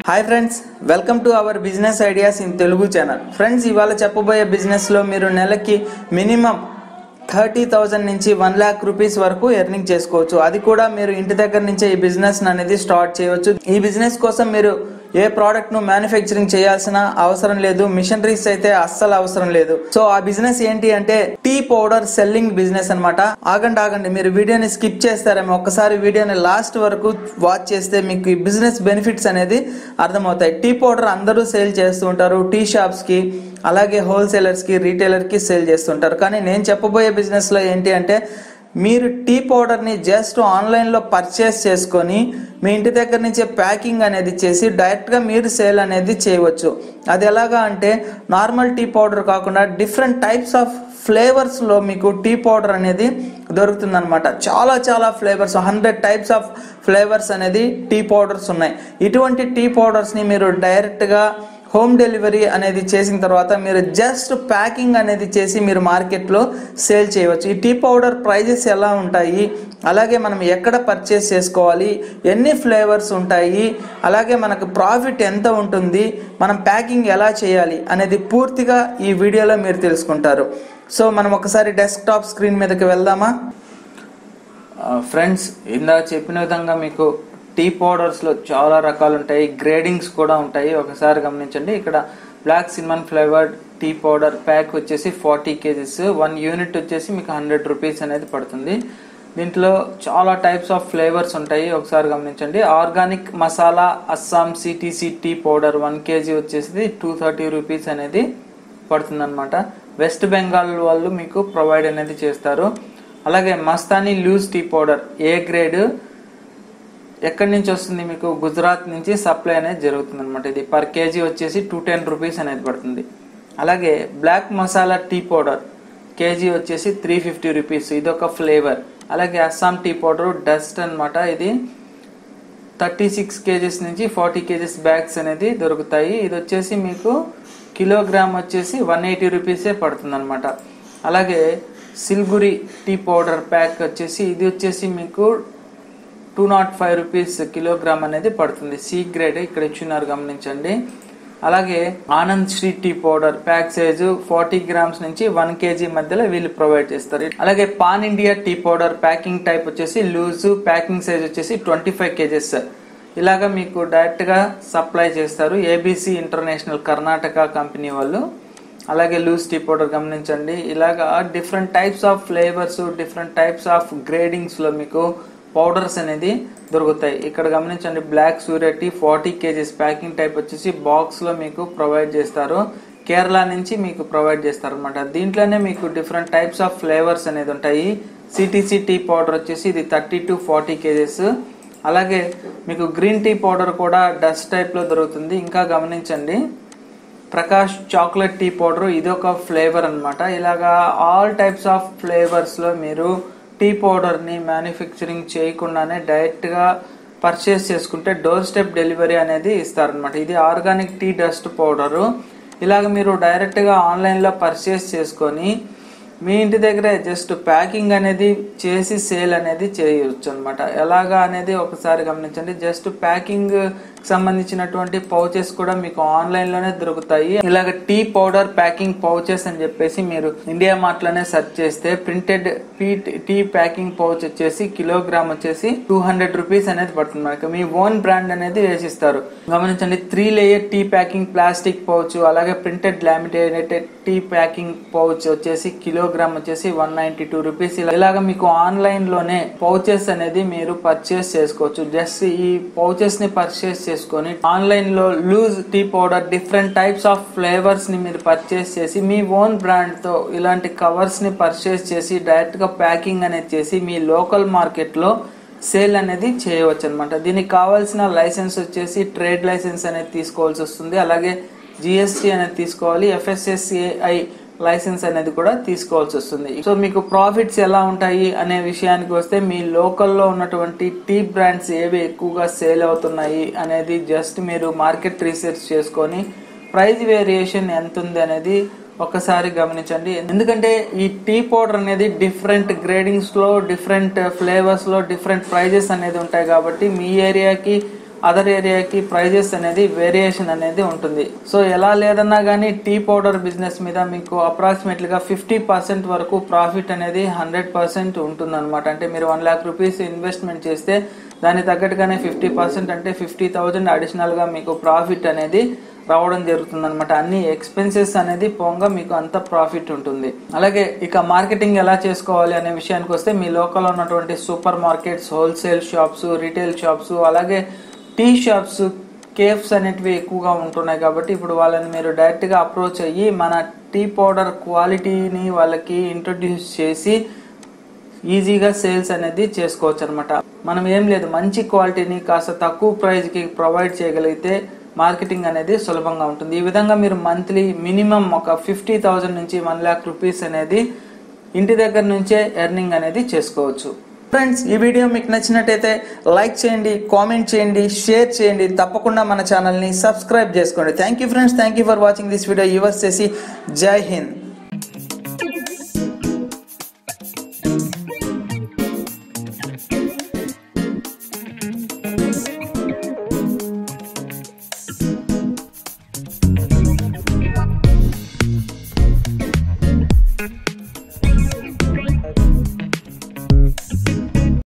hi friends welcome to our business ideas in Telugu channel friends ఇవాళ చెప్పబోయే బిజినెస్లో మీరు నెలకి మినిమం థర్టీ థౌజండ్ నుంచి వన్ ల్యాక్ రూపీస్ వరకు ఎర్నింగ్ చేసుకోవచ్చు అది కూడా మీరు ఇంటి దగ్గర నుంచే ఈ బిజినెస్ అనేది స్టార్ట్ చేయవచ్చు ఈ బిజినెస్ కోసం మీరు ఏ ప్రోడక్ట్ ను మ్యానుఫ్యాక్చరింగ్ చేయాల్సిన అవసరం లేదు మిషనరీస్ అయితే అస్సలు అవసరం లేదు సో ఆ బిజినెస్ ఏంటి అంటే టీ పౌడర్ సెల్లింగ్ బిజినెస్ అన్నమాట ఆగండి ఆగండి మీరు వీడియోని స్కిప్ చేస్తారేమో ఒక్కసారి వీడియోని లాస్ట్ వరకు వాచ్ చేస్తే మీకు ఈ బిజినెస్ బెనిఫిట్స్ అనేది అర్థమవుతాయి టీ పౌడర్ అందరూ సేల్ చేస్తూ ఉంటారు టీ షాప్స్ కి అలాగే హోల్సేలర్స్ కి రీటైలర్ కి సేల్ చేస్తుంటారు కానీ నేను చెప్పబోయే బిజినెస్ లో ఏంటి అంటే మీరు టీ పౌడర్ని జస్ట్ ఆన్లైన్లో పర్చేస్ చేసుకొని మీ ఇంటి దగ్గర నుంచే ప్యాకింగ్ అనేది చేసి డైరెక్ట్గా మీరు సేల్ అనేది చేయవచ్చు అది ఎలాగా అంటే నార్మల్ టీ పౌడర్ కాకుండా డిఫరెంట్ టైప్స్ ఆఫ్ ఫ్లేవర్స్లో మీకు టీ పౌడర్ అనేది దొరుకుతుందన్నమాట చాలా చాలా flavours hundred types of flavours అనేది టీ పౌడర్స్ ఉన్నాయి ఇటువంటి టీ పౌడర్స్ని మీరు డైరెక్ట్గా హోమ్ డెలివరీ అనేది చేసిన తర్వాత మీరు జస్ట్ ప్యాకింగ్ అనేది చేసి మీరు మార్కెట్లో సేల్ చేయవచ్చు ఈ టీ పౌడర్ ప్రైజెస్ ఎలా ఉంటాయి అలాగే మనం ఎక్కడ పర్చేస్ చేసుకోవాలి ఎన్ని ఫ్లేవర్స్ ఉంటాయి అలాగే మనకు ప్రాఫిట్ ఎంత ఉంటుంది మనం ప్యాకింగ్ ఎలా చేయాలి అనేది పూర్తిగా ఈ వీడియోలో మీరు తెలుసుకుంటారు సో మనం ఒకసారి డెస్క్టాప్ స్క్రీన్ మీదకి వెళ్దామా ఫ్రెండ్స్ ఇందాక చెప్పిన విధంగా మీకు టీ పౌడర్స్లో చాలా రకాలు ఉంటాయి గ్రేడింగ్స్ కూడా ఉంటాయి ఒకసారి గమనించండి ఇక్కడ black cinnamon flavoured tea powder pack వచ్చేసి ఫార్టీ కేజీస్ వన్ యూనిట్ వచ్చేసి మీకు హండ్రెడ్ రూపీస్ అనేది పడుతుంది దీంట్లో చాలా టైప్స్ ఆఫ్ ఫ్లేవర్స్ ఉంటాయి ఒకసారి గమనించండి organic masala Assam CTC tea powder one KG వచ్చేసి టూ థర్టీ రూపీస్ అనేది పడుతుందన్నమాట వెస్ట్ బెంగాల్ వాళ్ళు మీకు ప్రొవైడ్ అనేది చేస్తారు అలాగే Mastani loose tea powder A grade ఎక్కడి నుంచి వస్తుంది మీకు గుజరాత్ నుంచి సప్లై అనేది జరుగుతుంది అనమాట ఇది పర్ కేజీ వచ్చేసి టూ టెన్ రూపీస్ అనేది పడుతుంది అలాగే black masala tea powder KG వచ్చేసి త్రీ ఫిఫ్టీ రూపీస్ ఇది ఒక ఫ్లేవర్ అలాగే అస్సాం టీ పౌడర్ డస్ట్ అన్నమాట ఇది థర్టీ సిక్స్ కేజీస్ నుంచి ఫార్టీ కేజీస్ బ్యాగ్స్ అనేది దొరుకుతాయి ఇది వచ్చేసి మీకు కిలోగ్రామ్ వచ్చేసి వన్ ఎయిటీ రూపీసే పడుతుంది అనమాట అలాగే సిల్గురి టీ పౌడర్ ప్యాక్ వచ్చేసి ఇది వచ్చేసి మీకు two naught five rupees kilogram అనేది పడుతుంది సి గ్రేడ్ ఇక్కడ ఇచ్చినారు గమనించండి అలాగే Anand Shri tea powder pack size forty grams నుంచి వన్ కేజీ మధ్యలో వీళ్ళు ప్రొవైడ్ చేస్తారు అలాగే pan India tea powder packing type వచ్చేసి లూజ్ ప్యాకింగ్ సైజ్ వచ్చేసి ట్వంటీ ఫైవ్ కేజెస్ ఇలాగా మీకు డైరెక్ట్ గా సప్లై చేస్తారు ఏబిసి ఇంటర్నేషనల్ కర్ణాటక కంపెనీ వాళ్ళు అలాగే లూజ్ టీ పౌడర్ గమనించండి ఇలాగా different types of flavours different types of gradings లో మీకు పౌడర్స్ అనేది దొరుకుతాయి ఇక్కడ గమనించండి black Surya tea forty KGs packing type వచ్చేసి బాక్స్ లో మీకు ప్రొవైడ్ చేస్తారు కేరళ నుంచి మీకు ప్రొవైడ్ చేస్తారు అనమాట దీంట్లోనే మీకు డిఫరెంట్ టైప్స్ ఆఫ్ ఫ్లేవర్స్ అనేది ఉంటాయి సిటీసీ టీ పౌడర్ వచ్చేసి ఇది థర్టీ టు ఫార్టీ కేజెస్ అలాగే మీకు గ్రీన్ టీ పౌడర్ కూడా డస్ట్ టైప్ లో దొరుకుతుంది ఇంకా గమనించండి ప్రకాష్ చాక్లెట్ టీ పౌడర్ ఇది ఒక ఫ్లేవర్ అనమాట ఇలాగా ఆల్ టైప్స్ ఆఫ్ ఫ్లేవర్స్ లో మీరు టీ పౌడర్ ని మ్యానుఫ్యాక్చరింగ్ చేయకుండానే డైరెక్ట్ గా పర్చేస్ చేసుకుంటే డోర్ స్టెప్ డెలివరీ అనేది ఇస్తారనమాట ఇది ఆర్గానిక్ టీ డస్ట్ పౌడరు ఇలాగ మీరు డైరెక్ట్ గా ఆన్లైన్ లో పర్చేస్ చేసుకొని మీ ఇంటి దగ్గరే జస్ట్ ప్యాకింగ్ అనేది చేసి సేల్ అనేది చేయవచ్చు అనమాట ఎలాగా అనేది ఒకసారి గమనించండి జస్ట్ ప్యాకింగ్ సంబంధించినటువంటి పౌచెస్ కూడా మీకు ఆన్లైన్ లోనే దొరుకుతాయి ఇలాగ టీ పౌడర్ ప్యాకింగ్ పౌచెస్ అని చెప్పేసి మీరు ఇండియా మార్ట్ లోనే సెర్చ్ చేస్తే ప్రింటెడ్ టీ ప్యాకింగ్ పౌచ్ వచ్చేసి కిలోగ్రామ్ వచ్చేసి టూ హండ్రెడ్ రూపీస్ అనేది పడుతుంది మనకి మీ ఓన్ బ్రాండ్ అనేది వేసిస్తారు గమనించండి three layer tea packing plastic pouch అలాగే printed laminated tea packing pouch వచ్చేసి కిలోగ్రామ్ వచ్చేసి వన్ నైన్టీ టూ రూపీస్ ఇలాగ మీకు ఆన్లైన్ లోనే పౌచెస్ అనేది మీరు పర్చేస్ చేసుకోవచ్చు జస్ట్ ఈ పౌచెస్ ని పర్చేస్ చేసుకొని ఆన్లైన్ లో loose tea powder different types of flavours ని మీరు పర్చేస్ చేసి మీ ఓన్ బ్రాండ్ తో ఇలాంటి కవర్స్ ని పర్చేస్ చేసి డైరెక్ట్ గా ప్యాకింగ్ అనేది చేసి మీ లోకల్ మార్కెట్ లో సేల్ అనేది చేయవచ్చు అనమాట దీనికి కావాల్సిన లైసెన్స్ వచ్చేసి ట్రేడ్ లైసెన్స్ అనేది తీసుకోవాల్సి వస్తుంది అలాగే జిఎస్టీ అనేది తీసుకోవాలి ఎఫ్ఎస్ఎస్ఏఐ లైసెన్స్ అనేది కూడా తీసుకోవాల్సి వస్తుంది సో మీకు ప్రాఫిట్స్ ఎలా ఉంటాయి అనే విషయానికి వస్తే మీ లోకల్లో ఉన్నటువంటి టీ బ్రాండ్స్ ఏవి ఎక్కువగా సేల్ అవుతున్నాయి అనేది జస్ట్ మీరు మార్కెట్ రీసెర్చ్ చేసుకొని ప్రైస్ వేరియేషన్ ఎంత ఉంది అనేది ఒకసారి గమనించండి ఎందుకంటే ఈ టీ పౌడర్ అనేది డిఫరెంట్ గ్రేడింగ్స్ లో డిఫరెంట్ ఫ్లేవర్స్ లో డిఫరెంట్ ప్రైజెస్ అనేది ఉంటాయి కాబట్టి మీ ఏరియాకి అదర్ ఏరియాకి ప్రైజెస్ అనేది వేరియేషన్ అనేది ఉంటుంది సో ఎలా లేదన్నా కానీ టీ పౌడర్ బిజినెస్ మీద మీకు అప్రాక్సిమేట్లీగా ఫిఫ్టీ పర్సెంట్ వరకు ప్రాఫిట్ అనేది హండ్రెడ్ పర్సెంట్ ఉంటుంది అంటే మీరు వన్ ల్యాక్ రూపీస్ ఇన్వెస్ట్మెంట్ చేస్తే దాని తగ్గట్టుగానే ఫిఫ్టీ పర్సెంట్ అంటే ఫిఫ్టీ థౌజండ్ అడిషనల్గా మీకు ప్రాఫిట్ అనేది రావడం జరుగుతుంది అనమాట అన్ని ఎక్స్పెన్సెస్ అనేది పోగా మీకు అంత ప్రాఫిట్ ఉంటుంది అలాగే ఇక మార్కెటింగ్ ఎలా చేసుకోవాలి అనే విషయానికి వస్తే మీ లోకల్లో ఉన్నటువంటి super markets wholesale shops retail shops అలాగే టీ షాప్స్ కేఫ్స్ అనేటివి ఎక్కువగా ఉంటున్నాయి కాబట్టి ఇప్పుడు వాళ్ళని మీరు డైరెక్ట్గా అప్రోచ్ అయ్యి మన టీ పౌడర్ క్వాలిటీని వాళ్ళకి ఇంట్రొడ్యూస్ చేసి ఈజీగా సేల్స్ అనేది చేసుకోవచ్చు అనమాట మనం ఏం లేదు మంచి క్వాలిటీని కాస్త తక్కువ ప్రైస్కి ప్రొవైడ్ చేయగలిగితే మార్కెటింగ్ అనేది సులభంగా ఉంటుంది ఈ విధంగా మీరు మంత్లీ మినిమం ఒక ఫిఫ్టీ థౌజండ్ నుంచి వన్ ల్యాక్ రూపీస్ అనేది ఇంటి దగ్గర నుంచే ఎర్నింగ్ అనేది చేసుకోవచ్చు ఫ్రెండ్స్ ఈ వీడియో మీకు నచ్చినట్టయితే లైక్ చేయండి కామెంట్ చేయండి షేర్ చేయండి తప్పకుండా మన ఛానల్ని సబ్స్క్రైబ్ చేసుకోండి thank you friends thank you for watching this video యూవర్స్ చేసి జై హింద్